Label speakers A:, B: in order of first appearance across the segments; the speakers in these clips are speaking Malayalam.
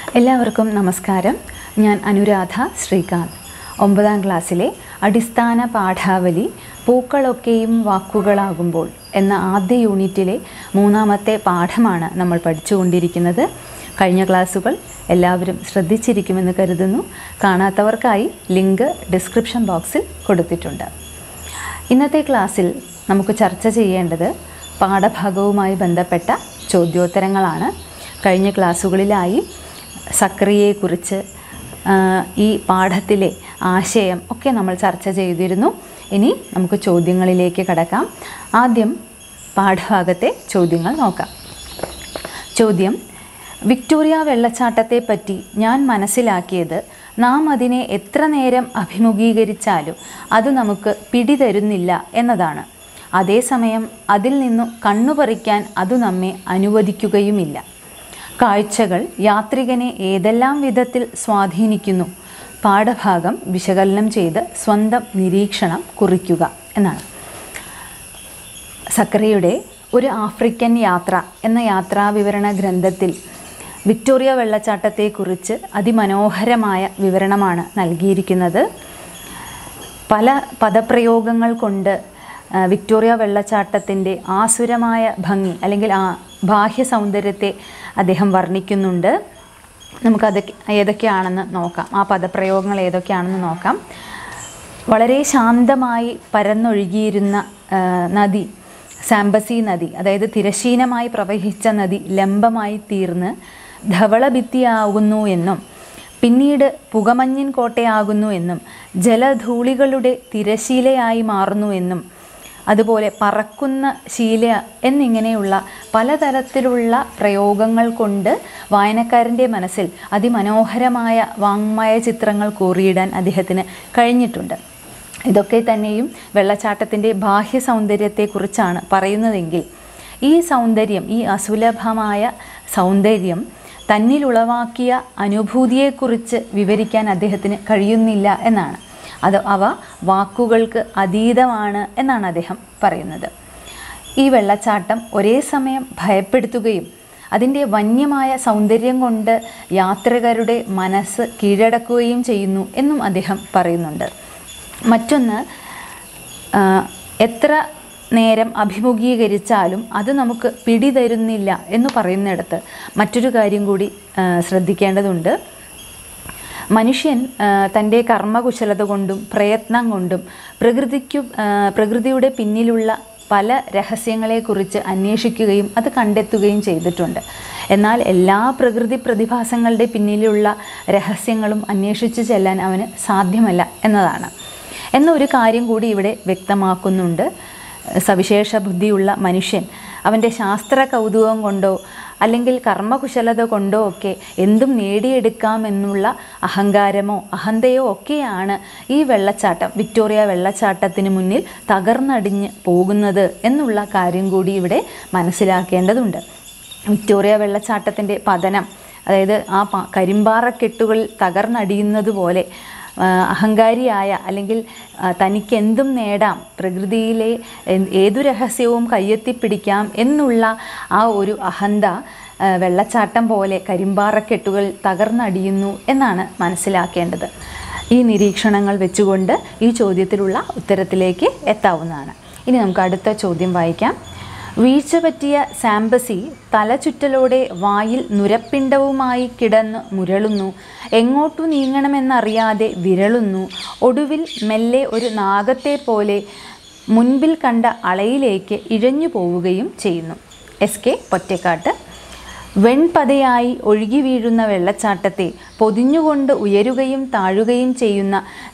A: എല്ലാവർക്കും നമസ്കാരം ഞാൻ അനുരാധ ശ്രീകാന്ത് ഒമ്പതാം ക്ലാസ്സിലെ അടിസ്ഥാന പാഠാവലി പൂക്കളൊക്കെയും വാക്കുകളാകുമ്പോൾ എന്ന ആദ്യ യൂണിറ്റിലെ മൂന്നാമത്തെ പാഠമാണ് നമ്മൾ പഠിച്ചുകൊണ്ടിരിക്കുന്നത് കഴിഞ്ഞ ക്ലാസ്സുകൾ എല്ലാവരും ശ്രദ്ധിച്ചിരിക്കുമെന്ന് കരുതുന്നു കാണാത്തവർക്കായി ലിങ്ക് ഡിസ്ക്രിപ്ഷൻ ബോക്സിൽ കൊടുത്തിട്ടുണ്ട് ഇന്നത്തെ ക്ലാസ്സിൽ നമുക്ക് ചർച്ച ചെയ്യേണ്ടത് പാഠഭാഗവുമായി ബന്ധപ്പെട്ട ചോദ്യോത്തരങ്ങളാണ് കഴിഞ്ഞ ക്ലാസ്സുകളിലായി സക്രിയയെക്കുറിച്ച് ആ, ഈ പാഠത്തിലെ ആശയം ഒക്കെ നമ്മൾ ചർച്ച ചെയ്തിരുന്നു ഇനി നമുക്ക് ചോദ്യങ്ങളിലേക്ക് കടക്കാം ആദ്യം പാഠഭാഗത്തെ ചോദ്യങ്ങൾ നോക്കാം ചോദ്യം വിക്ടോറിയ വെള്ളച്ചാട്ടത്തെ പറ്റി ഞാൻ മനസ്സിലാക്കിയത് നാം അതിനെ എത്ര നേരം അഭിമുഖീകരിച്ചാലും അത് നമുക്ക് പിടിതരുന്നില്ല എന്നതാണ് അതേസമയം അതിൽ നിന്നു കണ്ണുപറിക്കാൻ അത് നമ്മെ അനുവദിക്കുകയുമില്ല കാഴ്ചകൾ യാത്രികനെ ഏതെല്ലാം വിധത്തിൽ സ്വാധീനിക്കുന്നു പാഠഭാഗം വിശകലനം ചെയ്ത് സ്വന്തം നിരീക്ഷണം കുറിക്കുക എന്നാണ് സക്കറിയുടെ ഒരു ആഫ്രിക്കൻ യാത്ര എന്ന യാത്രാവിവരണ ഗ്രന്ഥത്തിൽ വിക്ടോറിയ വെള്ളച്ചാട്ടത്തെക്കുറിച്ച് അതിമനോഹരമായ വിവരണമാണ് നൽകിയിരിക്കുന്നത് പല പദപ്രയോഗങ്ങൾ കൊണ്ട് ആ, വിക്ടോറിയ വെള്ളച്ചാട്ടത്തിൻ്റെ ആസുരമായ ഭംഗി അല്ലെങ്കിൽ ആ ബാഹ്യ സൗന്ദര്യത്തെ അദ്ദേഹം വർണ്ണിക്കുന്നുണ്ട് നമുക്കതൊക്കെ ഏതൊക്കെയാണെന്ന് നോക്കാം ആ പദപ്രയോഗങ്ങൾ ഏതൊക്കെയാണെന്ന് നോക്കാം വളരെ ശാന്തമായി പരന്നൊഴുകിയിരുന്ന ആ, നദി സാംബസി നദി അതായത് തിരശീനമായി പ്രവഹിച്ച നദി ലംബമായി തീർന്ന് ധവളഭിത്തിയാകുന്നു എന്നും പിന്നീട് പുകമഞ്ഞിൻ കോട്ടയാകുന്നു എന്നും ജലധൂളികളുടെ തിരശീലയായി മാറുന്നു എന്നും അതുപോലെ പറക്കുന്ന ശീല എന്നിങ്ങനെയുള്ള പലതരത്തിലുള്ള പ്രയോഗങ്ങൾ കൊണ്ട് വായനക്കാരൻ്റെ മനസ്സിൽ അതിമനോഹരമായ വാങ്മയ ചിത്രങ്ങൾ കോറിയിടാൻ അദ്ദേഹത്തിന് കഴിഞ്ഞിട്ടുണ്ട് ഇതൊക്കെ തന്നെയും വെള്ളച്ചാട്ടത്തിൻ്റെ ബാഹ്യ സൗന്ദര്യത്തെക്കുറിച്ചാണ് പറയുന്നതെങ്കിൽ ഈ സൗന്ദര്യം ഈ അസുലഭമായ സൗന്ദര്യം തന്നിലുളവാക്കിയ അനുഭൂതിയെക്കുറിച്ച് വിവരിക്കാൻ അദ്ദേഹത്തിന് കഴിയുന്നില്ല എന്നാണ് അത് അവ വാക്കുകൾക്ക് അതീതമാണ് എന്നാണ് അദ്ദേഹം പറയുന്നത് ഈ വെള്ളച്ചാട്ടം ഒരേ സമയം ഭയപ്പെടുത്തുകയും അതിൻ്റെ വന്യമായ സൗന്ദര്യം കൊണ്ട് യാത്രികരുടെ മനസ്സ് കീഴടക്കുകയും ചെയ്യുന്നു എന്നും അദ്ദേഹം പറയുന്നുണ്ട് മറ്റൊന്ന് ആ, എത്ര നേരം അഭിമുഖീകരിച്ചാലും അത് നമുക്ക് പിടിതരുന്നില്ല എന്ന് പറയുന്നിടത്ത് മറ്റൊരു കാര്യം കൂടി ആ, ശ്രദ്ധിക്കേണ്ടതുണ്ട് മനുഷ്യൻ ആ, തൻ്റെ കർമ്മകുശലത കൊണ്ടും പ്രയത്നം കൊണ്ടും പ്രകൃതിക്കു ആ, പ്രകൃതിയുടെ പിന്നിലുള്ള പല രഹസ്യങ്ങളെക്കുറിച്ച് അന്വേഷിക്കുകയും അത് കണ്ടെത്തുകയും ചെയ്തിട്ടുണ്ട് എന്നാൽ എല്ലാ പ്രകൃതി പ്രതിഭാസങ്ങളുടെ പിന്നിലുള്ള രഹസ്യങ്ങളും അന്വേഷിച്ച് ചെല്ലാൻ അവന് സാധ്യമല്ല എന്നതാണ് എന്ന ഒരു കാര്യം കൂടി ഇവിടെ വ്യക്തമാക്കുന്നുണ്ട് സവിശേഷ ബുദ്ധിയുള്ള മനുഷ്യൻ അവൻ്റെ ശാസ്ത്ര കൗതുകം കൊണ്ടോ അല്ലെങ്കിൽ കർമ്മകുശലത കൊണ്ടോ ഒക്കെ എന്തും നേടിയെടുക്കാമെന്നുള്ള അഹങ്കാരമോ അഹന്തയോ ഒക്കെയാണ് ഈ വെള്ളച്ചാട്ടം വിക്ടോറിയ വെള്ളച്ചാട്ടത്തിന് മുന്നിൽ തകർന്നടിഞ്ഞ് പോകുന്നത് എന്നുള്ള കാര്യം കൂടി ഇവിടെ മനസ്സിലാക്കേണ്ടതുണ്ട് വിക്ടോറിയ വെള്ളച്ചാട്ടത്തിൻ്റെ പതനം അതായത് ആ പ കരിമ്പാറക്കെട്ടുകൾ തകർന്നടിയുന്നത് പോലെ ആ, അഹങ്കാരിയായ അല്ലെങ്കിൽ ആ, തനിക്ക് എന്തും നേടാം പ്രകൃതിയിലെ എ- ഏതു രഹസ്യവും കയ്യെത്തിപ്പിടിക്കാം എന്നുള്ള ആ ഒരു അഹന്ത ആ, വെള്ളച്ചാട്ടം പോലെ കരിമ്പാറക്കെട്ടുകൾ തകർന്നടിയുന്നു എന്നാണ് മനസ്സിലാക്കേണ്ടത് ഈ നിരീക്ഷണങ്ങൾ വെച്ചുകൊണ്ട് ഈ ചോദ്യത്തിലുള്ള ഉത്തരത്തിലേക്ക് എത്താവുന്നതാണ് ഇനി നമുക്ക് അടുത്ത ചോദ്യം വായിക്കാം വീഴ്ച പറ്റിയ സാംബസി തലചുറ്റലോടെ വായിൽ നുരപ്പിണ്ടവുമായി കിടന്ന് മുരളുന്നു എങ്ങോട്ടു നീങ്ങണമെന്നറിയാതെ വിരളുന്നു ഒടുവിൽ മെല്ലെ ഒരു നാഗത്തെ പോലെ മുൻപിൽ കണ്ട അളയിലേക്ക് ഇഴഞ്ഞു പോവുകയും ചെയ്യുന്നു എസ് കെ പൊറ്റക്കാട്ട് വെൺപതയായി ഒഴുകി വീഴുന്ന വെള്ളച്ചാട്ടത്തെ പൊതിഞ്ഞുകൊണ്ട് ഉയരുകയും താഴുകയും ചെയ്യുന്ന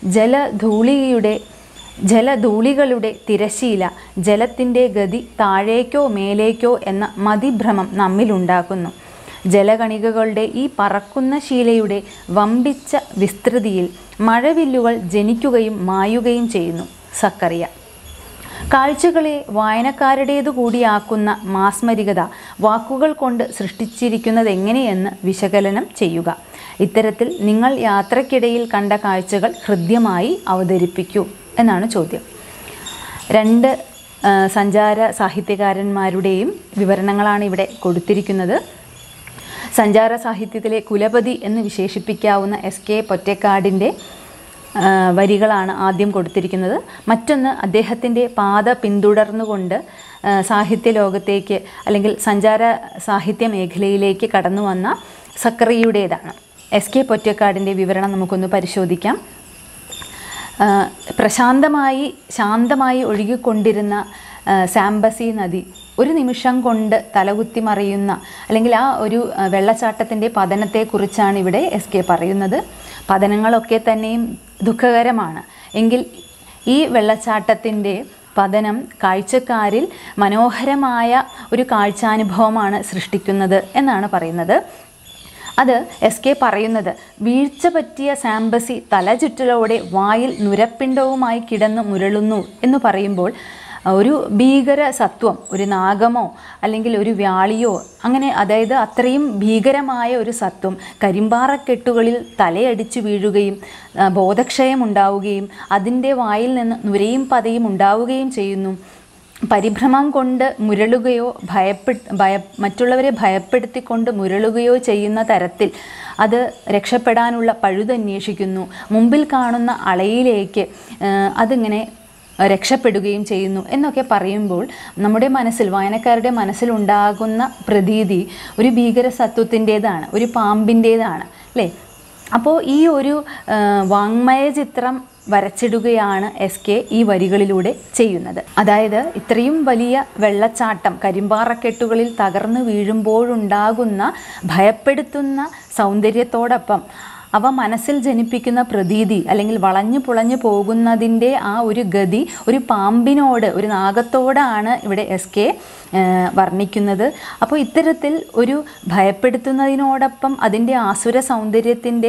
A: ജലധൂളിയുടെ ജലധൂളികളുടെ തിരശീല ജലത്തിൻ്റെ ഗതി താഴേക്കോ മേലേക്കോ എന്ന മതിഭ്രമം നമ്മിലുണ്ടാക്കുന്നു ജലകണികകളുടെ ഈ പറക്കുന്ന ശീലയുടെ വമ്പിച്ച വിസ്തൃതിയിൽ മഴവില്ലുകൾ ജനിക്കുകയും മായുകയും ചെയ്യുന്നു സക്കറിയ കാഴ്ചകളെ വായനക്കാരുടേതു കൂടിയാക്കുന്ന മാസ്മരികത വാക്കുകൾ കൊണ്ട് സൃഷ്ടിച്ചിരിക്കുന്നത് എങ്ങനെയെന്ന് വിശകലനം ചെയ്യുക ഇത്തരത്തിൽ നിങ്ങൾ യാത്രക്കിടയിൽ കണ്ട കാഴ്ചകൾ ഹൃദ്യമായി അവതരിപ്പിക്കൂ എന്നാണ് ചോദ്യം രണ്ട് ആ, സഞ്ചാര സാഹിത്യകാരന്മാരുടെയും വിവരണങ്ങളാണ് ഇവിടെ കൊടുത്തിരിക്കുന്നത് സഞ്ചാര സാഹിത്യത്തിലെ കുലപതി എന്ന് വിശേഷിപ്പിക്കാവുന്ന എസ് കെ പൊറ്റക്കാടിൻ്റെ ആ, വരികളാണ് ആദ്യം കൊടുത്തിരിക്കുന്നത് മറ്റൊന്ന് അദ്ദേഹത്തിൻ്റെ പാത പിന്തുടർന്നുകൊണ്ട് ആ, സാഹിത്യ ലോകത്തേക്ക് അല്ലെങ്കിൽ സഞ്ചാര സാഹിത്യ മേഖലയിലേക്ക് കടന്നു വന്ന സക്കറിയുടേതാണ് എസ് കെ പൊറ്റക്കാടിൻ്റെ വിവരണം നമുക്കൊന്ന് പരിശോധിക്കാം ആ, പ്രശാന്തമായി ശാന്തമായി ഒഴുകിക്കൊണ്ടിരുന്ന ആ, സാംബസി നദി ഒരു നിമിഷം കൊണ്ട് തലകുത്തി മറിയുന്ന അല്ലെങ്കിൽ ആ ഒരു ആ, വെള്ളച്ചാട്ടത്തിൻ്റെ പതനത്തെക്കുറിച്ചാണ് ഇവിടെ എസ് കെ പറയുന്നത് പതനങ്ങളൊക്കെ തന്നെയും ദുഃഖകരമാണ് എങ്കിൽ ഈ വെള്ളച്ചാട്ടത്തിൻ്റെ പതനം കാഴ്ചക്കാരിൽ മനോഹരമായ ഒരു കാഴ്ചാനുഭവമാണ് സൃഷ്ടിക്കുന്നത് എന്നാണ് പറയുന്നത് അത് എസ് കെ പറയുന്നത് വീഴ്ച പറ്റിയ സാംബസി തലചുറ്റലോടെ വായിൽ നുരപ്പിണ്ടവുമായി കിടന്ന് മുരളുന്നു എന്ന് പറയുമ്പോൾ ഒരു ഭീകര സത്വം ഒരു നാഗമോ അല്ലെങ്കിൽ ഒരു വ്യാളിയോ അങ്ങനെ അതായത് അത്രയും ഭീകരമായ ഒരു സത്വം കരിമ്പാറക്കെട്ടുകളിൽ തലയടിച്ചു വീഴുകയും ആ, ബോധക്ഷയം ഉണ്ടാവുകയും അതിൻ്റെ വായിൽ നിന്ന് നുരയും പതയും ഉണ്ടാവുകയും ചെയ്യുന്നു പരിഭ്രമം കൊണ്ട് മുരളുകയോ ഭയപ്പെ ഭയ മറ്റുള്ളവരെ ഭയപ്പെടുത്തിക്കൊണ്ട് മുരളുകയോ ചെയ്യുന്ന തരത്തിൽ അത് രക്ഷപ്പെടാനുള്ള പഴുതന്വേഷിക്കുന്നു മുമ്പിൽ കാണുന്ന അളയിലേക്ക് ആ, അതിങ്ങനെ രക്ഷപ്പെടുകയും ചെയ്യുന്നു എന്നൊക്കെ പറയുമ്പോൾ നമ്മുടെ മനസ്സിൽ വായനക്കാരുടെ മനസ്സിലുണ്ടാകുന്ന പ്രതീതി ഒരു ഭീകര സത്വത്തിൻ്റേതാണ് ഒരു പാമ്പിൻ്റേതാണ് അല്ലേ അപ്പോൾ ഈ ഒരു ആ, വാങ്മയ ചിത്രം വരച്ചിടുകയാണ് എസ് കെ ഈ വരികളിലൂടെ ചെയ്യുന്നത് അതായത് ഇത്രയും വലിയ വെള്ളച്ചാട്ടം കരിമ്പാറക്കെട്ടുകളിൽ തകർന്നു വീഴുമ്പോഴുണ്ടാകുന്ന ഭയപ്പെടുത്തുന്ന സൗന്ദര്യത്തോടൊപ്പം അവ മനസ്സിൽ ജനിപ്പിക്കുന്ന പ്രതീതി അല്ലെങ്കിൽ വളഞ്ഞു പുളഞ്ഞു പോകുന്നതിൻ്റെ ആ ഒരു ഗതി ഒരു പാമ്പിനോട് ഒരു നാഗത്തോടാണ് ഇവിടെ എസ് കെ വർണ്ണിക്കുന്നത് അപ്പോൾ ഇത്തരത്തിൽ ഒരു ഭയപ്പെടുത്തുന്നതിനോടൊപ്പം അതിൻ്റെ ആസുര സൗന്ദര്യത്തിൻ്റെ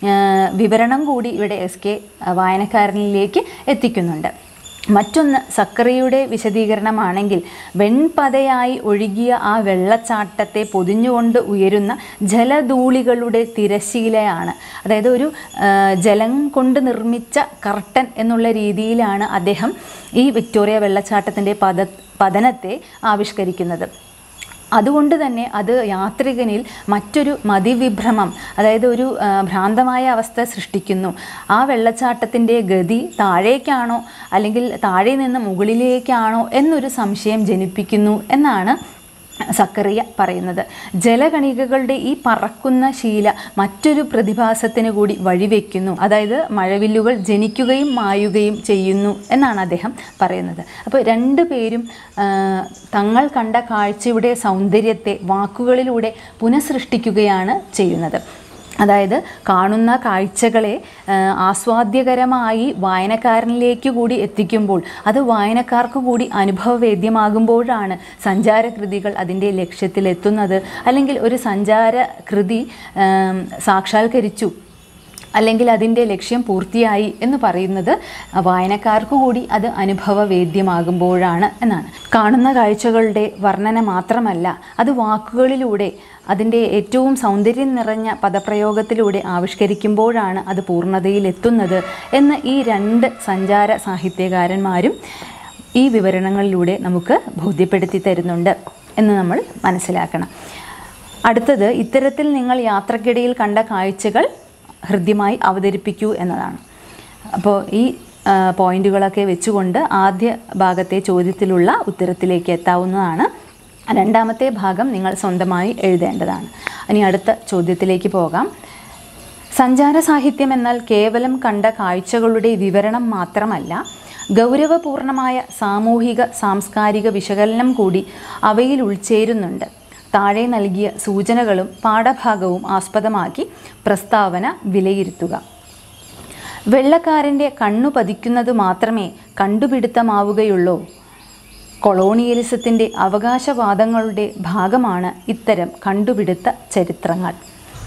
A: വിവരണം കൂടി ഇവിടെ എസ് കെ വായനക്കാരനിലേക്ക് എത്തിക്കുന്നുണ്ട് മറ്റൊന്ന് സക്കറിയുടെ വിശദീകരണമാണെങ്കിൽ വെൺപതയായി ഒഴുകിയ ആ വെള്ളച്ചാട്ടത്തെ പൊതിഞ്ഞുകൊണ്ട് ഉയരുന്ന ജലധൂളികളുടെ തിരശീലയാണ് അതായത് ഒരു ആ, ജലം കൊണ്ട് നിർമ്മിച്ച കർട്ടൻ എന്നുള്ള രീതിയിലാണ് അദ്ദേഹം ഈ വിക്ടോറിയ വെള്ളച്ചാട്ടത്തിൻ്റെ പദ പതനത്തെ ആവിഷ്കരിക്കുന്നത് അതുകൊണ്ട് തന്നെ അത് യാത്രികനിൽ മറ്റൊരു മതിവിഭ്രമം അതായത് ഒരു ആ, ഭ്രാന്തമായ അവസ്ഥ സൃഷ്ടിക്കുന്നു ആ വെള്ളച്ചാട്ടത്തിൻ്റെ ഗതി താഴേക്കാണോ അല്ലെങ്കിൽ താഴെ നിന്ന് മുകളിലേക്കാണോ എന്നൊരു സംശയം ജനിപ്പിക്കുന്നു എന്നാണ് സക്കറിയ പറയുന്നത് ജലകണികകളുടെ ഈ പറക്കുന്ന ശീല മറ്റൊരു പ്രതിഭാസത്തിന് കൂടി വഴിവെക്കുന്നു അതായത് മഴവില്ലുകൾ ജനിക്കുകയും മായുകയും ചെയ്യുന്നു എന്നാണ് അദ്ദേഹം പറയുന്നത് അപ്പോൾ രണ്ടു പേരും ആ, തങ്ങൾ കണ്ട കാഴ്ചയുടെ സൗന്ദര്യത്തെ വാക്കുകളിലൂടെ പുനഃസൃഷ്ടിക്കുകയാണ് ചെയ്യുന്നത് അതായത് കാണുന്ന കാഴ്ചകളെ ആ, ആസ്വാദ്യകരമായി വായനക്കാരനിലേക്ക് കൂടി എത്തിക്കുമ്പോൾ അത് വായനക്കാർക്ക് കൂടി അനുഭവവേദ്യമാകുമ്പോഴാണ് സഞ്ചാരകൃതികൾ അതിൻ്റെ ലക്ഷ്യത്തിലെത്തുന്നത് അല്ലെങ്കിൽ ഒരു സഞ്ചാര കൃതി ആം, സാക്ഷാത്കരിച്ചു അല്ലെങ്കിൽ അതിൻ്റെ ലക്ഷ്യം പൂർത്തിയായി എന്ന് പറയുന്നത് വായനക്കാർക്ക് കൂടി അത് അനുഭവവേദ്യമാകുമ്പോഴാണ് എന്നാണ് കാണുന്ന കാഴ്ചകളുടെ വർണ്ണന മാത്രമല്ല അത് വാക്കുകളിലൂടെ അതിൻ്റെ ഏറ്റവും സൗന്ദര്യം നിറഞ്ഞ പദപ്രയോഗത്തിലൂടെ ആവിഷ്കരിക്കുമ്പോഴാണ് അത് പൂർണ്ണതയിലെത്തുന്നത് എന്ന് ഈ രണ്ട് സഞ്ചാര സാഹിത്യകാരന്മാരും ഈ വിവരണങ്ങളിലൂടെ നമുക്ക് ബോധ്യപ്പെടുത്തി തരുന്നുണ്ട് എന്ന് നമ്മൾ മനസ്സിലാക്കണം അടുത്തത് ഇത്തരത്തിൽ നിങ്ങൾ യാത്രക്കിടയിൽ കണ്ട കാഴ്ചകൾ ഹൃദ്യമായി അവതരിപ്പിക്കൂ എന്നതാണ് അപ്പോൾ ഈ ആ, പോയിന്റുകളൊക്കെ വെച്ചുകൊണ്ട് ആദ്യ ഭാഗത്തെ ചോദ്യത്തിലുള്ള ഉത്തരത്തിലേക്ക് എത്താവുന്നതാണ് രണ്ടാമത്തെ ഭാഗം നിങ്ങൾ സ്വന്തമായി എഴുതേണ്ടതാണ് ഇനി അടുത്ത ചോദ്യത്തിലേക്ക് പോകാം സഞ്ചാര സാഹിത്യം എന്നാൽ കേവലം കണ്ട കാഴ്ചകളുടെ വിവരണം മാത്രമല്ല ഗൗരവപൂർണമായ സാമൂഹിക സാംസ്കാരിക വിശകലനം കൂടി അവയിൽ ഉൾച്ചേരുന്നുണ്ട് താഴെ നൽകിയ സൂചനകളും പാഠഭാഗവും ആസ്പദമാക്കി പ്രസ്താവന വിലയിരുത്തുക വെള്ളക്കാരൻ്റെ കണ്ണു പതിക്കുന്നത് മാത്രമേ കണ്ടുപിടുത്തമാവുകയുള്ളൂ കൊളോണിയലിസത്തിൻ്റെ അവകാശവാദങ്ങളുടെ ഭാഗമാണ് ഇത്തരം കണ്ടുപിടുത്ത ചരിത്രങ്ങൾ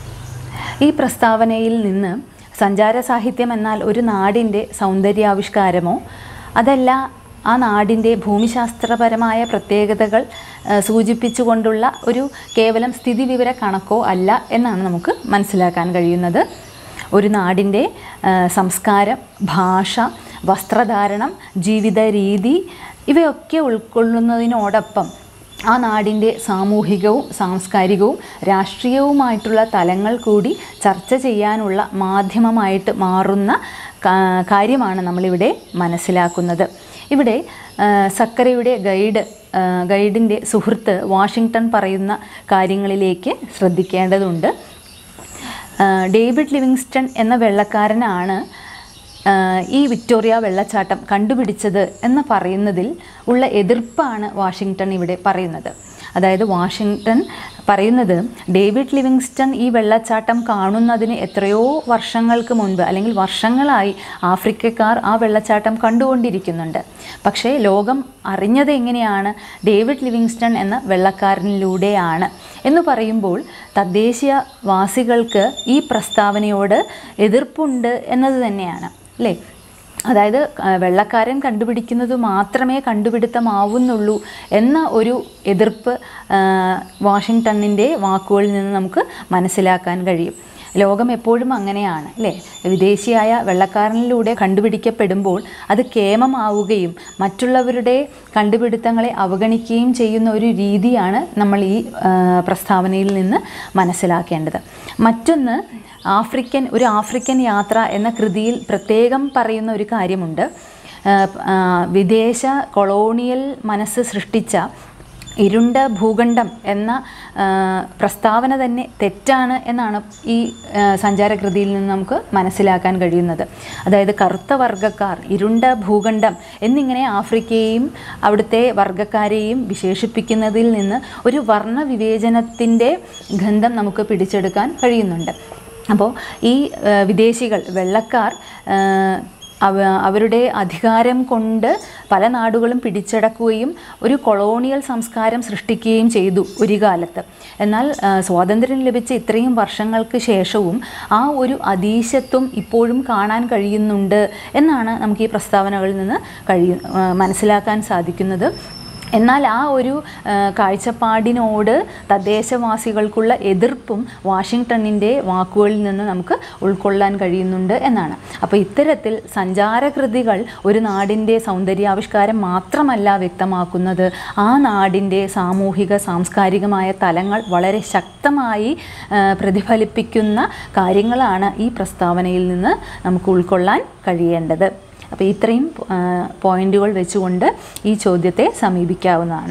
A: ഈ പ്രസ്താവനയിൽ നിന്ന് സഞ്ചാര സാഹിത്യം എന്നാൽ ഒരു നാടിൻ്റെ സൗന്ദര്യാവിഷ്കാരമോ അതല്ല ആ നാടിൻ്റെ ഭൂമിശാസ്ത്രപരമായ പ്രത്യേകതകൾ ആ, സൂചിപ്പിച്ചുകൊണ്ടുള്ള ഒരു കേവലം സ്ഥിതിവിവര കണക്കോ അല്ല എന്നാണ് നമുക്ക് മനസ്സിലാക്കാൻ കഴിയുന്നത് ഒരു നാടിൻ്റെ ആ, സംസ്കാരം ഭാഷ വസ്ത്രധാരണം ജീവിത രീതി ഇവയൊക്കെ ഉൾക്കൊള്ളുന്നതിനോടൊപ്പം ആ നാടിൻ്റെ സാമൂഹികവും സാംസ്കാരികവും രാഷ്ട്രീയവുമായിട്ടുള്ള തലങ്ങൾ കൂടി ചർച്ച ചെയ്യാനുള്ള മാധ്യമമായിട്ട് മാറുന്ന കാ- കാര്യമാണ് നമ്മളിവിടെ മനസ്സിലാക്കുന്നത് ഇവിടെ ആ, സക്കരയുടെ ഗൈഡ് ആ, ഗൈഡിൻ്റെ സുഹൃത്ത് വാഷിങ്ടൺ പറയുന്ന കാര്യങ്ങളിലേക്ക് ശ്രദ്ധിക്കേണ്ടതുണ്ട് ആ, ഡേവിഡ് ലിവിങ്സ്റ്റൺ എന്ന വെള്ളക്കാരനാണ് ആ, ഈ വിക്ടോറിയ വെള്ളച്ചാട്ടം കണ്ടുപിടിച്ചത് എന്ന് പറയുന്നതിൽ ഉള്ള എതിർപ്പാണ് വാഷിങ്ടൺ ഇവിടെ പറയുന്നത് അതായത് വാഷിങ്ടൺ പറയുന്നത് ഡേവിഡ് ലിവിങ്സ്റ്റൺ ഈ വെള്ളച്ചാട്ടം കാണുന്നതിന് എത്രയോ വർഷങ്ങൾക്ക് മുൻപ് അല്ലെങ്കിൽ വർഷങ്ങളായി ആഫ്രിക്കക്കാർ ആ വെള്ളച്ചാട്ടം കണ്ടുകൊണ്ടിരിക്കുന്നുണ്ട് പക്ഷേ ലോകം അറിഞ്ഞത് എങ്ങനെയാണ് ഡേവിഡ് ലിവിങ്സ്റ്റൺ എന്ന വെള്ളക്കാരനിലൂടെയാണ് എന്ന് പറയുമ്പോൾ തദ്ദേശീയവാസികൾക്ക് ഈ പ്രസ്താവനയോട് എതിർപ്പുണ്ട് എന്നത് തന്നെയാണ് അല്ലേ അതായത് ആ, വെള്ളക്കാരൻ കണ്ടുപിടിക്കുന്നത് മാത്രമേ കണ്ടുപിടുത്തമാവുന്നുള്ളൂ എന്ന ഒരു എതിർപ്പ് ആ, വാഷിങ്ടണിൻ്റെ വാക്കുകളിൽ നിന്ന് നമുക്ക് മനസ്സിലാക്കാൻ കഴിയും ലോകം എപ്പോഴും അങ്ങനെയാണ് അല്ലേ വിദേശിയായ വെള്ളക്കാരനിലൂടെ കണ്ടുപിടിക്കപ്പെടുമ്പോൾ അത് കേമമാവുകയും മറ്റുള്ളവരുടെ കണ്ടുപിടുത്തങ്ങളെ അവഗണിക്കുകയും ചെയ്യുന്ന ഒരു രീതിയാണ് നമ്മൾ ഈ ആ, പ്രസ്താവനയിൽ നിന്ന് മനസ്സിലാക്കേണ്ടത് മറ്റൊന്ന് ആഫ്രിക്കൻ ഒരു ആഫ്രിക്കൻ യാത്ര എന്ന കൃതിയിൽ പ്രത്യേകം പറയുന്ന ഒരു കാര്യമുണ്ട് ആ, ആ, വിദേശ കൊളോണിയൽ മനസ്സ് സൃഷ്ടിച്ച ഇരുണ്ട ഭൂഖണ്ഡം എന്ന ആ, പ്രസ്താവന തന്നെ തെറ്റാണ് എന്നാണ് ഈ ആ, സഞ്ചാരകൃതിയിൽ നിന്ന് നമുക്ക് മനസ്സിലാക്കാൻ കഴിയുന്നത് അതായത് കറുത്ത വർഗ്ഗക്കാർ ഇരുണ്ട ഭൂഖണ്ഡം എന്നിങ്ങനെ ആഫ്രിക്കയെയും അവിടുത്തെ വർഗ്ഗക്കാരെയും വിശേഷിപ്പിക്കുന്നതിൽ നിന്ന് ഒരു വർണ്ണ വിവേചനത്തിൻ്റെ ഗന്ധം നമുക്ക് പിടിച്ചെടുക്കാൻ കഴിയുന്നുണ്ട് അപ്പോൾ ഈ ആ, വിദേശികൾ വെള്ളക്കാർ ആ, അവ അവരുടെ അധികാരം കൊണ്ട് പല നാടുകളും പിടിച്ചടക്കുകയും ഒരു കൊളോണിയൽ സംസ്കാരം സൃഷ്ടിക്കുകയും ചെയ്തു ഒരു കാലത്ത് എന്നാൽ ആ, സ്വാതന്ത്ര്യം ലഭിച്ച ഇത്രയും വർഷങ്ങൾക്ക് ശേഷവും ആ ഒരു അതീശത്വം ഇപ്പോഴും കാണാൻ കഴിയുന്നുണ്ട് എന്നാണ് നമുക്ക് ഈ പ്രസ്താവനകളിൽ നിന്ന് കഴിയ ആ, മനസ്സിലാക്കാൻ സാധിക്കുന്നത് എന്നാൽ ആ ഒരു ആ, കാഴ്ചപ്പാടിനോട് തദ്ദേശവാസികൾക്കുള്ള എതിർപ്പും വാഷിങ്ടണിൻ്റെ വാക്കുകളിൽ നിന്ന് നമുക്ക് ഉൾക്കൊള്ളാൻ കഴിയുന്നുണ്ട് എന്നാണ് അപ്പോൾ ഇത്തരത്തിൽ സഞ്ചാരകൃതികൾ ഒരു നാടിൻ്റെ സൗന്ദര്യാവിഷ്കാരം മാത്രമല്ല വ്യക്തമാക്കുന്നത് ആ നാടിൻ്റെ സാമൂഹിക സാംസ്കാരികമായ തലങ്ങൾ വളരെ ശക്തമായി ആ, പ്രതിഫലിപ്പിക്കുന്ന കാര്യങ്ങളാണ് ഈ പ്രസ്താവനയിൽ നിന്ന് നമുക്ക് ഉൾക്കൊള്ളാൻ കഴിയേണ്ടത് അപ്പോൾ ഇത്രയും ആ, പോയിന്റുകൾ വെച്ചുകൊണ്ട് ഈ ചോദ്യത്തെ സമീപിക്കാവുന്നതാണ്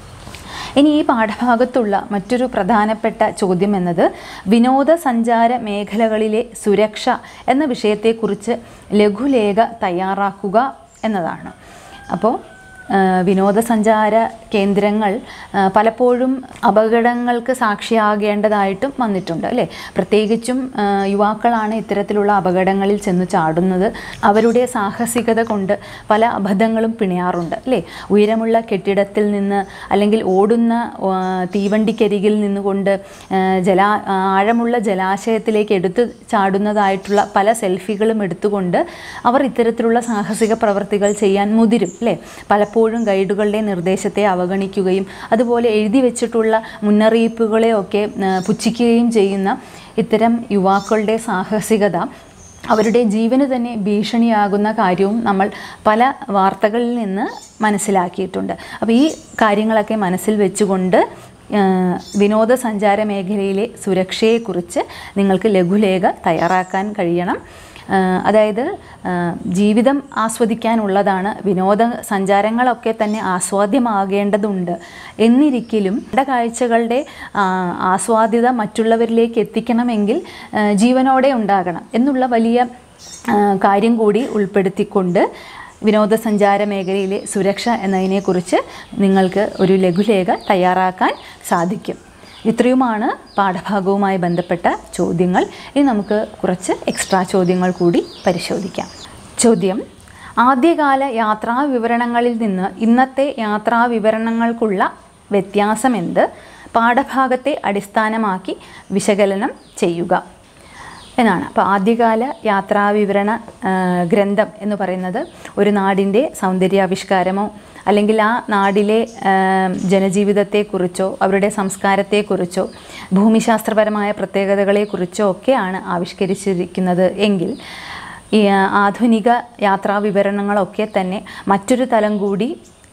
A: ഇനി ഈ പാഠഭാഗത്തുള്ള മറ്റൊരു പ്രധാനപ്പെട്ട ചോദ്യം എന്നത് വിനോദസഞ്ചാര മേഖലകളിലെ സുരക്ഷ എന്ന വിഷയത്തെക്കുറിച്ച് ലഘുലേഖ തയ്യാറാക്കുക എന്നതാണ് അപ്പോൾ ആ, വിനോദസഞ്ചാര കേന്ദ്രങ്ങൾ ആ, പലപ്പോഴും അപകടങ്ങൾക്ക് സാക്ഷിയാകേണ്ടതായിട്ടും വന്നിട്ടുണ്ട് അല്ലേ പ്രത്യേകിച്ചും ആ, യുവാക്കളാണ് ഇത്തരത്തിലുള്ള അപകടങ്ങളിൽ ചെന്ന് ചാടുന്നത് അവരുടെ സാഹസികത കൊണ്ട് പല അബദ്ധങ്ങളും പിണയാറുണ്ട് അല്ലേ ഉയരമുള്ള കെട്ടിടത്തിൽ നിന്ന് അല്ലെങ്കിൽ ഓടുന്ന ആ, തീവണ്ടിക്കരികിൽ നിന്നുകൊണ്ട് ആ, ജലാ ആ, ആഴമുള്ള ജലാശയത്തിലേക്ക് എടുത്തു ചാടുന്നതായിട്ടുള്ള പല സെൽഫികളും എടുത്തുകൊണ്ട് അവർ ഇത്തരത്തിലുള്ള സാഹസിക പ്രവർത്തികൾ ചെയ്യാൻ മുതിരും അല്ലേ പലപ്പോഴും ഗൈഡുകളുടെ നിർദ്ദേശത്തെ അവഗണിക്കുകയും അതുപോലെ എഴുതി വെച്ചിട്ടുള്ള മുന്നറിയിപ്പുകളെയൊക്കെ ആ, പുച്ഛിക്കുകയും ചെയ്യുന്ന ഇത്തരം യുവാക്കളുടെ സാഹസികത അവരുടെ ജീവന് തന്നെ ഭീഷണിയാകുന്ന കാര്യവും നമ്മൾ പല വാർത്തകളിൽ നിന്ന് മനസ്സിലാക്കിയിട്ടുണ്ട് അപ്പോൾ ഈ കാര്യങ്ങളൊക്കെ മനസ്സിൽ വെച്ചുകൊണ്ട് ആ, വിനോദസഞ്ചാര മേഖലയിലെ സുരക്ഷയെക്കുറിച്ച് നിങ്ങൾക്ക് ലഘുലേഖ തയ്യാറാക്കാൻ കഴിയണം ആ, അതായത് ആ, ജീവിതം ആസ്വദിക്കാനുള്ളതാണ് വിനോദ സഞ്ചാരങ്ങളൊക്കെ തന്നെ ആസ്വാദ്യമാകേണ്ടതുണ്ട് എന്നിരിക്കലും നമ്മുടെ കാഴ്ചകളുടെ ആ, ആസ്വാദ്യത മറ്റുള്ളവരിലേക്ക് എത്തിക്കണമെങ്കിൽ ആ, ജീവനോടെ ഉണ്ടാകണം എന്നുള്ള വലിയ ആ, കാര്യം കൂടി ഉൾപ്പെടുത്തിക്കൊണ്ട് വിനോദസഞ്ചാര മേഖലയിലെ സുരക്ഷ എന്നതിനെക്കുറിച്ച് നിങ്ങൾക്ക് ഒരു ലഘുലേഖ തയ്യാറാക്കാൻ സാധിക്കും ഇത്രയുമാണ് പാഠഭാഗവുമായി ബന്ധപ്പെട്ട ചോദ്യങ്ങൾ ഇനി നമുക്ക് കുറച്ച് എക്സ്ട്രാ ചോദ്യങ്ങൾ കൂടി പരിശോധിക്കാം ചോദ്യം ആദ്യകാല യാത്രാ വിവരണങ്ങളിൽ നിന്ന് ഇന്നത്തെ യാത്രാ വിവരണങ്ങൾക്കുള്ള വ്യത്യാസമെന്ത് പാഠഭാഗത്തെ അടിസ്ഥാനമാക്കി വിശകലനം ചെയ്യുക എന്നാണ് അപ്പോൾ ആദ്യകാല യാത്രാവിവരണ ആ, ഗ്രന്ഥം എന്ന് പറയുന്നത് ഒരു നാടിൻ്റെ സൗന്ദര്യാവിഷ്കാരമോ അല്ലെങ്കിൽ ആ നാടിലെ ആ, ജനജീവിതത്തെക്കുറിച്ചോ അവരുടെ സംസ്കാരത്തെക്കുറിച്ചോ ഭൂമിശാസ്ത്രപരമായ പ്രത്യേകതകളെക്കുറിച്ചോ ഒക്കെയാണ് ആവിഷ്കരിച്ചിരിക്കുന്നത് എങ്കിൽ ഈ ആ, ആധുനിക യാത്രാവിവരണങ്ങളൊക്കെ തന്നെ മറ്റൊരു തലം കൂടി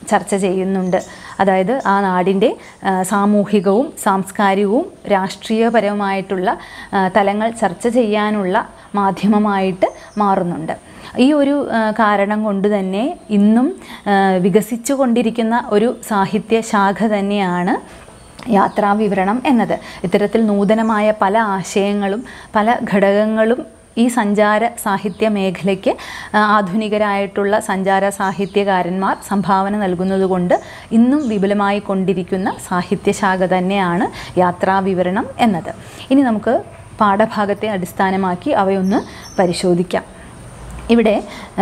A: ചർച്ച ചെയ്യുന്നുണ്ട് അതായത് ആ നാടിൻ്റെ ആ, സാമൂഹികവും സാംസ്കാരികവും രാഷ്ട്രീയപരവുമായിട്ടുള്ള ആ, തലങ്ങൾ ചർച്ച ചെയ്യാനുള്ള മാധ്യമമായിട്ട് മാറുന്നുണ്ട് ഈ ഒരു ആ, കാരണം കൊണ്ട് തന്നെ ഇന്നും ആ, വികസിച്ചു കൊണ്ടിരിക്കുന്ന ഒരു സാഹിത്യ ശാഖ തന്നെയാണ് യാത്രാവിവരണം എന്നത് ഇത്തരത്തിൽ നൂതനമായ പല ആശയങ്ങളും പല ഘടകങ്ങളും ഈ സഞ്ചാര സാഹിത്യ മേഖലയ്ക്ക് ആ, ആധുനികരായിട്ടുള്ള സഞ്ചാര സാഹിത്യകാരന്മാർ സംഭാവന നൽകുന്നതുകൊണ്ട് ഇന്നും വിപുലമായി കൊണ്ടിരിക്കുന്ന സാഹിത്യശാഖ തന്നെയാണ് യാത്രാവിവരണം എന്നത് ഇനി നമുക്ക് പാഠഭാഗത്തെ അടിസ്ഥാനമാക്കി അവയൊന്ന് പരിശോധിക്കാം ഇവിടെ ആ,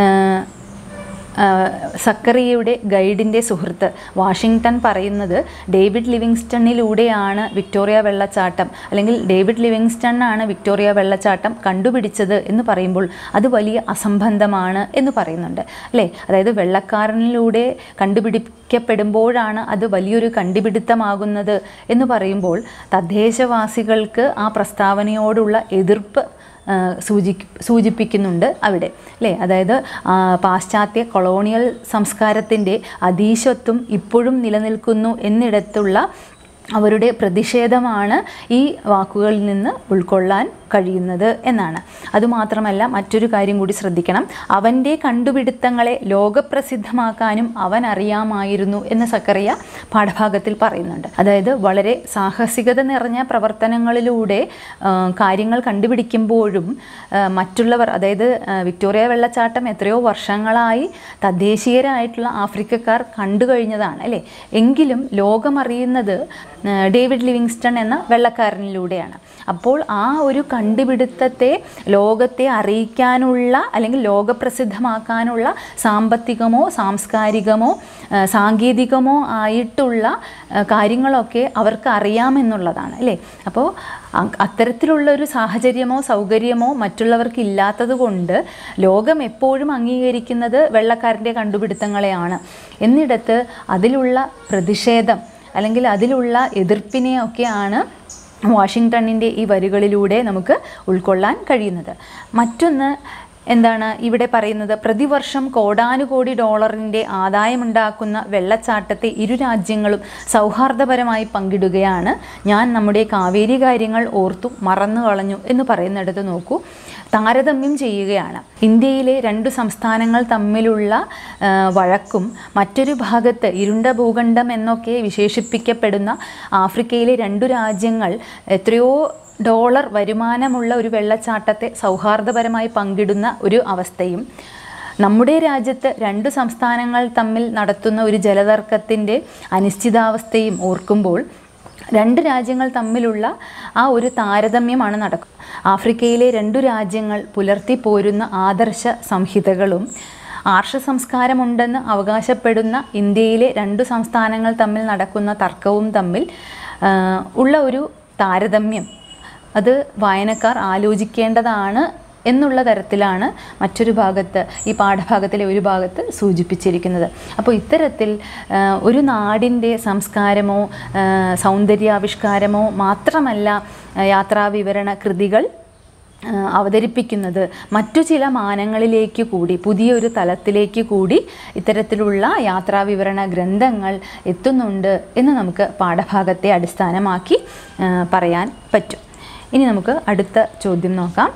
A: ആ, സക്കറിയയുടെ ഗൈഡിൻ്റെ സുഹൃത്ത് വാഷിങ്ടൺ പറയുന്നത് ഡേവിഡ് ലിവിങ്സ്റ്റണിലൂടെയാണ് വിക്ടോറിയ വെള്ളച്ചാട്ടം അല്ലെങ്കിൽ ഡേവിഡ് ലിവിങ്സ്റ്റൺ ആണ് വിക്ടോറിയ വെള്ളച്ചാട്ടം കണ്ടുപിടിച്ചത് എന്ന് പറയുമ്പോൾ അത് വലിയ അസംബന്ധമാണ് എന്ന് പറയുന്നുണ്ട് അല്ലേ അതായത് വെള്ളക്കാരനിലൂടെ കണ്ടുപിടിക്കപ്പെടുമ്പോഴാണ് അത് വലിയൊരു കണ്ടുപിടുത്തമാകുന്നത് എന്ന് പറയുമ്പോൾ തദ്ദേശവാസികൾക്ക് ആ പ്രസ്താവനയോടുള്ള എതിർപ്പ് ആ, സൂചി സൂചിപ്പിക്കുന്നുണ്ട് അവിടെ അല്ലേ അതായത് ആ, പാശ്ചാത്യ കൊളോണിയൽ സംസ്കാരത്തിൻ്റെ അതീശത്വം ഇപ്പോഴും നിലനിൽക്കുന്നു എന്നിടത്തുള്ള അവരുടെ പ്രതിഷേധമാണ് ഈ വാക്കുകളിൽ നിന്ന് ഉൾക്കൊള്ളാൻ കഴിയുന്നത് എന്നാണ് അതുമാത്രമല്ല മറ്റൊരു കാര്യം കൂടി ശ്രദ്ധിക്കണം അവൻ്റെ കണ്ടുപിടുത്തങ്ങളെ ലോകപ്രസിദ്ധമാക്കാനും അവൻ അറിയാമായിരുന്നു എന്ന് സക്കറിയ പാഠഭാഗത്തിൽ പറയുന്നുണ്ട് അതായത് വളരെ സാഹസികത നിറഞ്ഞ പ്രവർത്തനങ്ങളിലൂടെ ആ, കാര്യങ്ങൾ കണ്ടുപിടിക്കുമ്പോഴും ആ, മറ്റുള്ളവർ അതായത് ആ, വിക്ടോറിയ വെള്ളച്ചാട്ടം എത്രയോ വർഷങ്ങളായി തദ്ദേശീയരായിട്ടുള്ള ആഫ്രിക്കക്കാർ കണ്ടു കഴിഞ്ഞതാണ് അല്ലേ എങ്കിലും ലോകമറിയുന്നത് ആ, ഡേവിഡ് ലിവിങ്സ്റ്റൺ എന്ന വെള്ളക്കാരനിലൂടെയാണ് അപ്പോൾ ആ ഒരു കണ്ടുപിടുത്തത്തെ ലോകത്തെ അറിയിക്കാനുള്ള അല്ലെങ്കിൽ ലോകപ്രസിദ്ധമാക്കാനുള്ള സാമ്പത്തികമോ സാംസ്കാരികമോ ആ, സാങ്കേതികമോ ആയിട്ടുള്ള ആ, കാര്യങ്ങളൊക്കെ അവർക്ക് അറിയാമെന്നുള്ളതാണ് അല്ലേ അപ്പോൾ അ- അത്തരത്തിലുള്ള ഒരു സാഹചര്യമോ സൗകര്യമോ മറ്റുള്ളവർക്ക് ഇല്ലാത്തത് കൊണ്ട് ലോകം എപ്പോഴും അംഗീകരിക്കുന്നത് വെള്ളക്കാരൻ്റെ കണ്ടുപിടുത്തങ്ങളെയാണ് എന്നിടത്ത് അതിലുള്ള പ്രതിഷേധം അല്ലെങ്കിൽ അതിലുള്ള എതിർപ്പിനെയൊക്കെയാണ് വാഷിങ്ടണിൻ്റെ ഈ വരികളിലൂടെ നമുക്ക് ഉൾക്കൊള്ളാൻ കഴിയുന്നത് മറ്റൊന്ന് എന്താണ് ഇവിടെ പറയുന്നത് പ്രതിവർഷം കോടാനുകോടി ഡോളറിൻ്റെ ആദായമുണ്ടാക്കുന്ന വെള്ളച്ചാട്ടത്തെ ഇരു രാജ്യങ്ങളും സൗഹാർദ്ദപരമായി പങ്കിടുകയാണ് ഞാൻ നമ്മുടെ കാവേരി കാര്യങ്ങൾ ഓർത്തു മറന്നു കളഞ്ഞു എന്ന് പറയുന്നിടത്ത് നോക്കൂ താരതമ്യം ചെയ്യുകയാണ് ഇന്ത്യയിലെ രണ്ട് സംസ്ഥാനങ്ങൾ തമ്മിലുള്ള ആ, വഴക്കും മറ്റൊരു ഭാഗത്ത് ഇരുണ്ട ഭൂഖണ്ഡം എന്നൊക്കെ വിശേഷിപ്പിക്കപ്പെടുന്ന ആഫ്രിക്കയിലെ രണ്ടു രാജ്യങ്ങൾ എത്രയോ ഡോളർ വരുമാനമുള്ള ഒരു വെള്ളച്ചാട്ടത്തെ സൗഹാർദ്ദപരമായി പങ്കിടുന്ന ഒരു അവസ്ഥയും നമ്മുടെ രാജ്യത്ത് രണ്ട് സംസ്ഥാനങ്ങൾ തമ്മിൽ നടത്തുന്ന ഒരു ജലതർക്കത്തിൻ്റെ അനിശ്ചിതാവസ്ഥയും ഓർക്കുമ്പോൾ രണ്ട് രാജ്യങ്ങൾ തമ്മിലുള്ള ആ ഒരു താരതമ്യമാണ് നടക്കുക ആഫ്രിക്കയിലെ രണ്ടു രാജ്യങ്ങൾ പുലർത്തി പോരുന്ന ആദർശ സംഹിതകളും ആർഷ സംസ്കാരമുണ്ടെന്ന് അവകാശപ്പെടുന്ന ഇന്ത്യയിലെ രണ്ടു സംസ്ഥാനങ്ങൾ തമ്മിൽ നടക്കുന്ന തർക്കവും തമ്മിൽ ആ, ഉള്ള ഒരു താരതമ്യം അത് വായനക്കാർ ആലോചിക്കേണ്ടതാണ് എന്നുള്ള തരത്തിലാണ് മറ്റൊരു ഭാഗത്ത് ഈ പാഠഭാഗത്തിലെ ഒരു ഭാഗത്ത് സൂചിപ്പിച്ചിരിക്കുന്നത് അപ്പോൾ ഇത്തരത്തിൽ ആ, ഒരു നാടിൻ്റെ സംസ്കാരമോ ആ, സൗന്ദര്യാവിഷ്കാരമോ മാത്രമല്ല ആ, യാത്രാവിവരണ കൃതികൾ ആ, അവതരിപ്പിക്കുന്നത് മറ്റു ചില മാനങ്ങളിലേക്ക് കൂടി പുതിയൊരു തലത്തിലേക്ക് കൂടി ഇത്തരത്തിലുള്ള യാത്രാവിവരണ ഗ്രന്ഥങ്ങൾ എത്തുന്നുണ്ട് എന്ന് നമുക്ക് പാഠഭാഗത്തെ അടിസ്ഥാനമാക്കി ആ, പറയാൻ പറ്റും ഇനി നമുക്ക് അടുത്ത ചോദ്യം നോക്കാം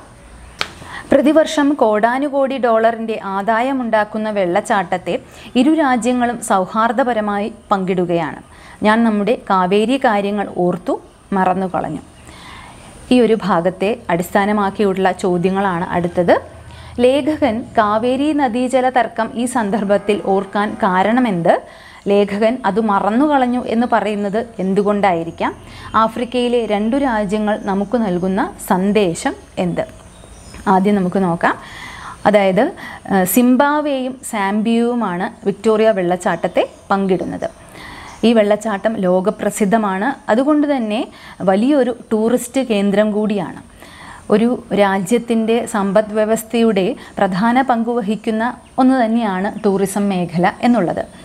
A: പ്രതിവർഷം കോടാനുകോടി ഡോളറിൻ്റെ ആദായമുണ്ടാക്കുന്ന വെള്ളച്ചാട്ടത്തെ ഇരു രാജ്യങ്ങളും സൗഹാർദ്ദപരമായി പങ്കിടുകയാണ് ഞാൻ നമ്മുടെ കാവേരി കാര്യങ്ങൾ ഓർത്തു മറന്നു കളഞ്ഞു ഈ ഒരു ഭാഗത്തെ അടിസ്ഥാനമാക്കിയുള്ള ചോദ്യങ്ങളാണ് അടുത്തത് ലേഖകൻ കാവേരി നദീജല തർക്കം ഈ സന്ദർഭത്തിൽ ഓർക്കാൻ കാരണമെന്ത് ലേഖകൻ അത് മറന്നുകളഞ്ഞു എന്ന് പറയുന്നത് എന്തുകൊണ്ടായിരിക്കാം ആഫ്രിക്കയിലെ രണ്ടു രാജ്യങ്ങൾ നമുക്ക് നൽകുന്ന സന്ദേശം എന്ത് ആദ്യം നമുക്ക് നോക്കാം അതായത് ആ, സിംബാവേയും സാംബിയയുമാണ് വിക്ടോറിയ വെള്ളച്ചാട്ടത്തെ പങ്കിടുന്നത് ഈ വെള്ളച്ചാട്ടം ലോകപ്രസിദ്ധമാണ് അതുകൊണ്ട് തന്നെ വലിയൊരു ടൂറിസ്റ്റ് കേന്ദ്രം കൂടിയാണ് ഒരു രാജ്യത്തിൻ്റെ സമ്പദ് വ്യവസ്ഥയുടെ പ്രധാന പങ്ക് വഹിക്കുന്ന ഒന്ന് തന്നെയാണ് ടൂറിസം മേഖല എന്നുള്ളത്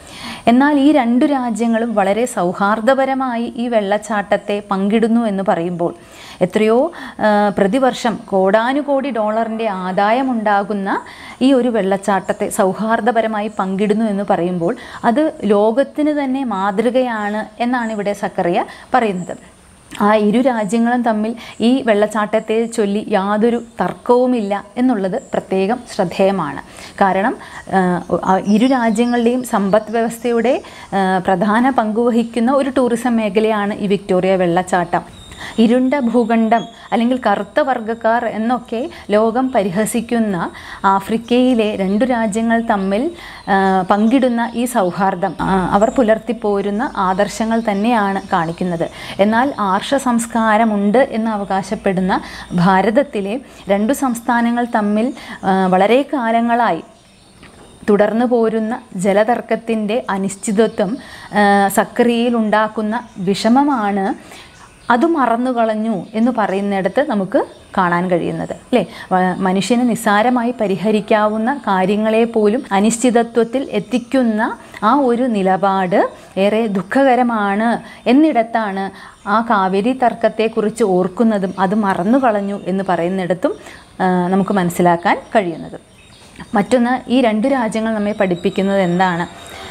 A: എന്നാൽ ഈ രണ്ടു രാജ്യങ്ങളും വളരെ സൗഹാർദ്ദപരമായി ഈ വെള്ളച്ചാട്ടത്തെ പങ്കിടുന്നു എന്ന് പറയുമ്പോൾ എത്രയോ ആ, പ്രതിവർഷം കോടാനുകോടി ഡോളറിൻ്റെ ആദായമുണ്ടാകുന്ന ഈ ഒരു വെള്ളച്ചാട്ടത്തെ സൗഹാർദ്ദപരമായി പങ്കിടുന്നു എന്ന് പറയുമ്പോൾ അത് ലോകത്തിന് തന്നെ മാതൃകയാണ് എന്നാണ് ഇവിടെ സക്കറിയ പറയുന്നത് ആ ഇരു രാജ്യങ്ങളും തമ്മിൽ ഈ വെള്ളച്ചാട്ടത്തെ ചൊല്ലി യാതൊരു തർക്കവുമില്ല എന്നുള്ളത് പ്രത്യേകം ശ്രദ്ധേയമാണ് കാരണം ആ, ആ ഇരു രാജ്യങ്ങളുടെയും സമ്പദ് വ്യവസ്ഥയുടെ ആ, പ്രധാന പങ്കുവഹിക്കുന്ന ഒരു ടൂറിസം മേഖലയാണ് ഈ വിക്ടോറിയ വെള്ളച്ചാട്ടം ഇരുണ്ട ഭൂഖണ്ഡം അല്ലെങ്കിൽ കറുത്ത വർഗ്ഗക്കാർ എന്നൊക്കെ ലോകം പരിഹസിക്കുന്ന ആഫ്രിക്കയിലെ രണ്ടു രാജ്യങ്ങൾ തമ്മിൽ ആ, പങ്കിടുന്ന ഈ സൗഹാർദ്ദം ആ, അവർ പുലർത്തിപ്പോരുന്ന ആദർശങ്ങൾ തന്നെയാണ് കാണിക്കുന്നത് എന്നാൽ ആർഷ സംസ്കാരമുണ്ട് എന്ന് അവകാശപ്പെടുന്ന ഭാരതത്തിലെ രണ്ടു സംസ്ഥാനങ്ങൾ തമ്മിൽ ആ, വളരെ കാലങ്ങളായി തുടർന്നു പോരുന്ന ജലതർക്കത്തിൻ്റെ അനിശ്ചിതത്വം ആ, സക്രിയയിൽ ഉണ്ടാക്കുന്ന വിഷമമാണ് അത് മറന്നു കളഞ്ഞു എന്ന് പറയുന്നിടത്ത് നമുക്ക് കാണാൻ കഴിയുന്നത് അല്ലേ വ- മനുഷ്യന് നിസ്സാരമായി പരിഹരിക്കാവുന്ന കാര്യങ്ങളെ പോലും അനിശ്ചിതത്വത്തിൽ എത്തിക്കുന്ന ആ ഒരു നിലപാട് ഏറെ ദുഃഖകരമാണ് എന്നിടത്താണ് ആ കാവേരി തർക്കത്തെക്കുറിച്ച് ഓർക്കുന്നതും അത് മറന്നു കളഞ്ഞു എന്ന് പറയുന്നിടത്തും ആ, നമുക്ക് മനസ്സിലാക്കാൻ കഴിയുന്നത് മറ്റൊന്ന് ഈ രണ്ട് രാജ്യങ്ങൾ നമ്മെ പഠിപ്പിക്കുന്നത് എന്താണ്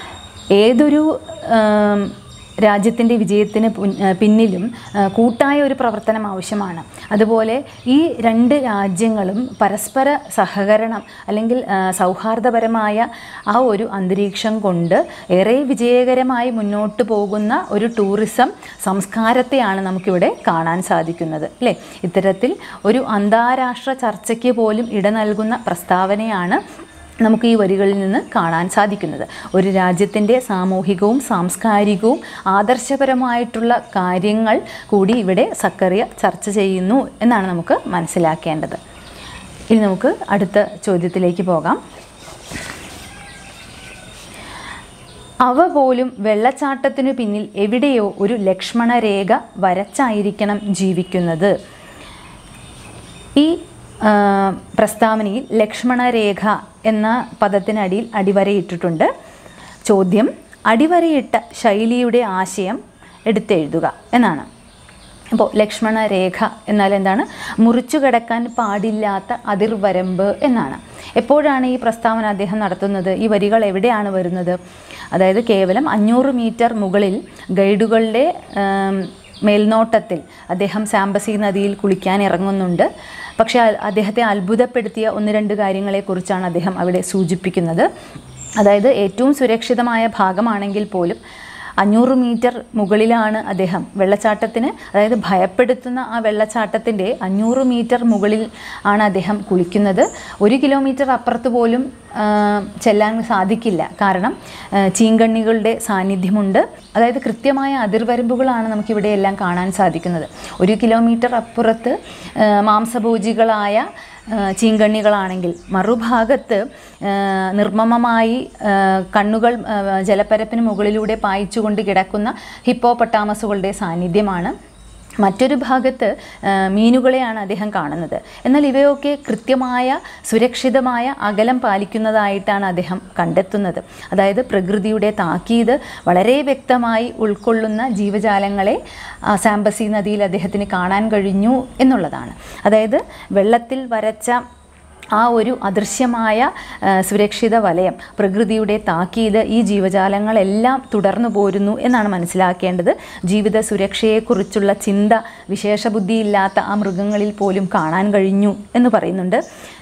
A: ഏതൊരു ആം, രാജ്യത്തിൻ്റെ വിജയത്തിന് പുൻ- ആ, പിന്നിലും ആ, കൂട്ടായ ഒരു പ്രവർത്തനം ആവശ്യമാണ് അതുപോലെ ഈ രണ്ട് രാജ്യങ്ങളും പരസ്പര സഹകരണം അല്ലെങ്കിൽ ആ, സൗഹാർദ്ദപരമായ ആ ഒരു അന്തരീക്ഷം കൊണ്ട് ഏറെ വിജയകരമായി മുന്നോട്ട് പോകുന്ന ഒരു ടൂറിസം സംസ്കാരത്തെയാണ് നമുക്കിവിടെ കാണാൻ സാധിക്കുന്നത് അല്ലേ ഇത്തരത്തിൽ ഒരു അന്താരാഷ്ട്ര ചർച്ചയ്ക്ക് പോലും ഇട നൽകുന്ന പ്രസ്താവനയാണ് നമുക്ക് ഈ വരികളിൽ നിന്ന് കാണാൻ സാധിക്കുന്നത് ഒരു രാജ്യത്തിൻ്റെ സാമൂഹികവും സാംസ്കാരികവും ആദർശപരമായിട്ടുള്ള കാര്യങ്ങൾ കൂടി ഇവിടെ സക്കറിയ ചർച്ച ചെയ്യുന്നു എന്നാണ് നമുക്ക് മനസ്സിലാക്കേണ്ടത് ഇനി നമുക്ക് അടുത്ത ചോദ്യത്തിലേക്ക് പോകാം അവ പോലും വെള്ളച്ചാട്ടത്തിനു പിന്നിൽ എവിടെയോ ഒരു ലക്ഷ്മണരേഖ വരച്ചായിരിക്കണം ജീവിക്കുന്നത് ഈ ആ, പ്രസ്താവനയിൽ ലക്ഷ്മണരേഖ എന്ന പദത്തിനടിയിൽ അടിവരയിട്ടിട്ടുണ്ട് ചോദ്യം അടിവരയിട്ട ശൈലിയുടെ ആശയം എടുത്തെഴുതുക എന്നാണ് അപ്പോൾ ലക്ഷ്മണരേഖ എന്നാൽ എന്താണ് മുറിച്ചു കിടക്കാൻ പാടില്ലാത്ത അതിർവരമ്പ് എന്നാണ് എപ്പോഴാണ് ഈ പ്രസ്താവന അദ്ദേഹം നടത്തുന്നത് ഈ വരികൾ എവിടെയാണ് വരുന്നത് അതായത് കേവലം അഞ്ഞൂറ് മീറ്റർ മുകളിൽ ഗൈഡുകളുടെ ആം, മേൽനോട്ടത്തിൽ അദ്ദേഹം സാംബസി നദിയിൽ കുളിക്കാൻ ഇറങ്ങുന്നുണ്ട് പക്ഷേ അ- അദ്ദേഹത്തെ അത്ഭുതപ്പെടുത്തിയ ഒന്ന് രണ്ട് കാര്യങ്ങളെക്കുറിച്ചാണ് അദ്ദേഹം അവിടെ സൂചിപ്പിക്കുന്നത് അതായത് ഏറ്റവും സുരക്ഷിതമായ ഭാഗമാണെങ്കിൽ പോലും അഞ്ഞൂറ് മീറ്റർ മുകളിലാണ് അദ്ദേഹം വെള്ളച്ചാട്ടത്തിന് അതായത് ഭയപ്പെടുത്തുന്ന ആ വെള്ളച്ചാട്ടത്തിൻ്റെ അഞ്ഞൂറ് മീറ്റർ മുകളിൽ ആണ് അദ്ദേഹം കുളിക്കുന്നത് ഒരു കിലോമീറ്റർ അപ്പുറത്ത് പോലും ആ, ചെല്ലാൻ സാധിക്കില്ല കാരണം ആ, ചീങ്കണ്ണികളുടെ സാന്നിധ്യമുണ്ട് അതായത് കൃത്യമായ അതിർവരമ്പുകളാണ് നമുക്കിവിടെ എല്ലാം കാണാൻ സാധിക്കുന്നത് ഒരു കിലോമീറ്റർ അപ്പുറത്ത് ആ, മാംസഭോജികളായ ആ, ചീങ്കണ്ണികളാണെങ്കിൽ മറുഭാഗത്ത് ആ, നിർമ്മമമായി ആ, കണ്ണുകൾ ആ, ജലപ്പരപ്പിന് മുകളിലൂടെ പായിച്ചുകൊണ്ട് കിടക്കുന്ന ഹിപ്പോപട്ടാമസുകളുടെ സാന്നിധ്യമാണ് മറ്റൊരു ഭാഗത്ത് ആ, മീനുകളെയാണ് അദ്ദേഹം കാണുന്നത് എന്നാൽ ഇവയൊക്കെ കൃത്യമായ സുരക്ഷിതമായ അകലം പാലിക്കുന്നതായിട്ടാണ് അദ്ദേഹം കണ്ടെത്തുന്നത് അതായത് പ്രകൃതിയുടെ താക്കീത് വളരെ വ്യക്തമായി ഉൾക്കൊള്ളുന്ന ജീവജാലങ്ങളെ ആ, സാംബസി നദിയിൽ അദ്ദേഹത്തിന് കാണാൻ കഴിഞ്ഞു എന്നുള്ളതാണ് അതായത് വെള്ളത്തിൽ വരച്ച ആ ഒരു അദൃശ്യമായ ആ, സുരക്ഷിത വലയം പ്രകൃതിയുടെ താക്കീത് ഈ ജീവജാലങ്ങളെല്ലാം തുടർന്നു പോരുന്നു എന്നാണ് മനസ്സിലാക്കേണ്ടത് ജീവിത സുരക്ഷയെക്കുറിച്ചുള്ള ചിന്ത വിശേഷബുദ്ധിയില്ലാത്ത ആ മൃഗങ്ങളിൽ പോലും കാണാൻ കഴിഞ്ഞു എന്ന് പറയുന്നുണ്ട്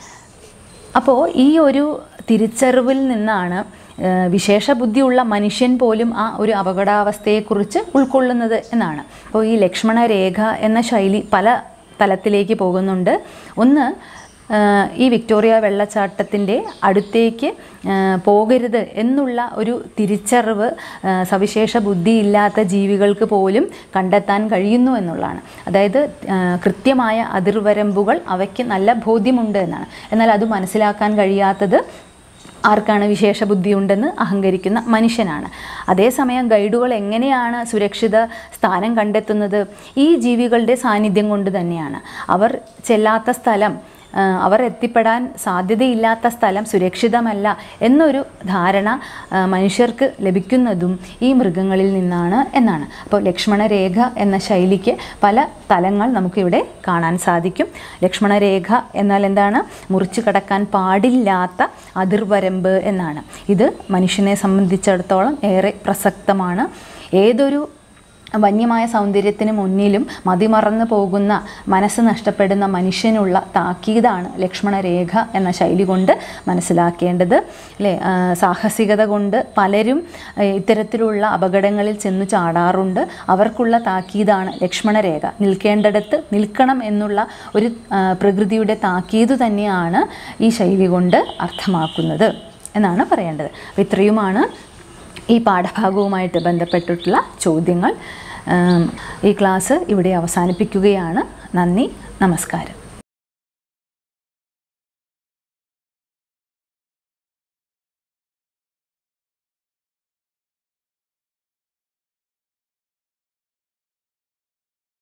A: അപ്പോൾ ഈ ഒരു തിരിച്ചറിവിൽ നിന്നാണ് ആ, വിശേഷ ബുദ്ധിയുള്ള മനുഷ്യൻ പോലും ആ ഒരു അപകടാവസ്ഥയെക്കുറിച്ച് ഉൾക്കൊള്ളുന്നത് എന്നാണ് അപ്പോൾ ഈ ലക്ഷ്മണരേഖ എന്ന ശൈലി പല തലത്തിലേക്ക് പോകുന്നുണ്ട് ഒന്ന് ആ, ഈ വിക്ടോറിയ വെള്ളച്ചാട്ടത്തിൻ്റെ അടുത്തേക്ക് ആ, പോകരുത് എന്നുള്ള ഒരു തിരിച്ചറിവ് ആ, സവിശേഷ ബുദ്ധിയില്ലാത്ത ജീവികൾക്ക് പോലും കണ്ടെത്താൻ കഴിയുന്നു എന്നുള്ളതാണ് അതായത് ആ, കൃത്യമായ അതിർവരമ്പുകൾ അവയ്ക്ക് നല്ല ബോധ്യമുണ്ട് എന്നാണ് എന്നാൽ അത് മനസ്സിലാക്കാൻ കഴിയാത്തത് ആർക്കാണ് വിശേഷ ബുദ്ധിയുണ്ടെന്ന് അഹങ്കരിക്കുന്ന മനുഷ്യനാണ് അതേസമയം ഗൈഡുകൾ എങ്ങനെയാണ് സുരക്ഷിത സ്ഥാനം കണ്ടെത്തുന്നത് ഈ ജീവികളുടെ സാന്നിധ്യം കൊണ്ട് തന്നെയാണ് അവർ ചെല്ലാത്ത സ്ഥലം ആ, അവർ എത്തിപ്പെടാൻ സാധ്യതയില്ലാത്ത സ്ഥലം സുരക്ഷിതമല്ല എന്നൊരു ധാരണ ആ, മനുഷ്യർക്ക് ലഭിക്കുന്നതും ഈ മൃഗങ്ങളിൽ നിന്നാണ് എന്നാണ് അപ്പോൾ ലക്ഷ്മണരേഖ എന്ന ശൈലിക്ക് പല തലങ്ങൾ നമുക്കിവിടെ കാണാൻ സാധിക്കും ലക്ഷ്മണരേഖ എന്നാൽ എന്താണ് മുറിച്ചു കടക്കാൻ പാടില്ലാത്ത അതിർവരമ്പ് എന്നാണ് ഇത് മനുഷ്യനെ സംബന്ധിച്ചിടത്തോളം ഏറെ പ്രസക്തമാണ് ഏതൊരു വന്യമായ സൗന്ദര്യത്തിന് മുന്നിലും മതിമറന്നു പോകുന്ന മനസ്സ് നഷ്ടപ്പെടുന്ന മനുഷ്യനുള്ള താക്കീതാണ് ലക്ഷ്മണരേഖ എന്ന ശൈലി കൊണ്ട് മനസ്സിലാക്കേണ്ടത് അല്ലേ ആ, സാഹസികത കൊണ്ട് പലരും ആ, ഇത്തരത്തിലുള്ള അപകടങ്ങളിൽ ചെന്ന് ചാടാറുണ്ട് അവർക്കുള്ള താക്കീതാണ് ലക്ഷ്മണരേഖ നിൽക്കേണ്ടിടത്ത് നിൽക്കണം എന്നുള്ള ഒരു ആ, പ്രകൃതിയുടെ താക്കീത് തന്നെയാണ് ഈ ശൈലി കൊണ്ട് അർത്ഥമാക്കുന്നത് എന്നാണ് പറയേണ്ടത് അപ്പോൾ ഇത്രയുമാണ് ഈ പാഠഭാഗവുമായിട്ട് ബന്ധപ്പെട്ടിട്ടുള്ള ചോദ്യങ്ങൾ ഉം, ഈ ക്ലാസ് ഇവിടെ അവസാനിപ്പിക്കുകയാണ് നന്ദി നമസ്കാരം